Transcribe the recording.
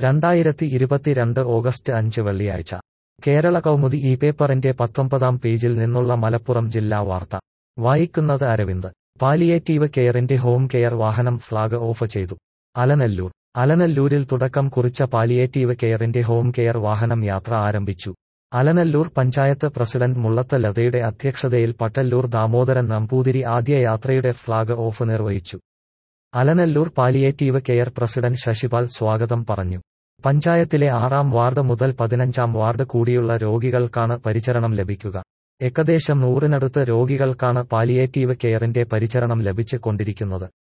രണ്ടായിരത്തി ഇരുപത്തിരണ്ട് ഓഗസ്റ്റ് അഞ്ച് വെള്ളിയാഴ്ച കേരള കൗമുദി ഈ പേപ്പറിന്റെ പത്തൊമ്പതാം പേജിൽ നിന്നുള്ള മലപ്പുറം ജില്ലാ വാർത്ത വായിക്കുന്നത് അരവിന്ദ് പാലിയേറ്റീവ് കെയറിന്റെ ഹോം കെയർ വാഹനം ഫ്ളാഗ് ഓഫ് ചെയ്തു അലനല്ലൂർ അലനല്ലൂരിൽ തുടക്കം കുറിച്ച പാലിയേറ്റീവ് കെയറിന്റെ ഹോം കെയർ വാഹനം യാത്ര ആരംഭിച്ചു അലനല്ലൂർ പഞ്ചായത്ത് പ്രസിഡന്റ് മുള്ളത്ത് ലതയുടെ അധ്യക്ഷതയിൽ പട്ടല്ലൂർ ദാമോദരൻ നമ്പൂതിരി ആദ്യ യാത്രയുടെ ഫ്ളാഗ് ഓഫ് നിർവഹിച്ചു Alanallur palliative care president Sasipal സ്വാഗതം പറഞ്ഞു പഞ്ചായത്തിലെ ആറാം വാർഡ് മുതൽ പതിനഞ്ചാം വാർഡ് കൂടിയുള്ള രോഗികൾക്കാണ് പരിചരണം ലഭിക്കുക ഏകദേശം നൂറിനടുത്ത് രോഗികൾക്കാണ് പാലിയേറ്റീവ് കെയറിന്റെ പരിചരണം ലഭിച്ചു കൊണ്ടിരിക്കുന്നത്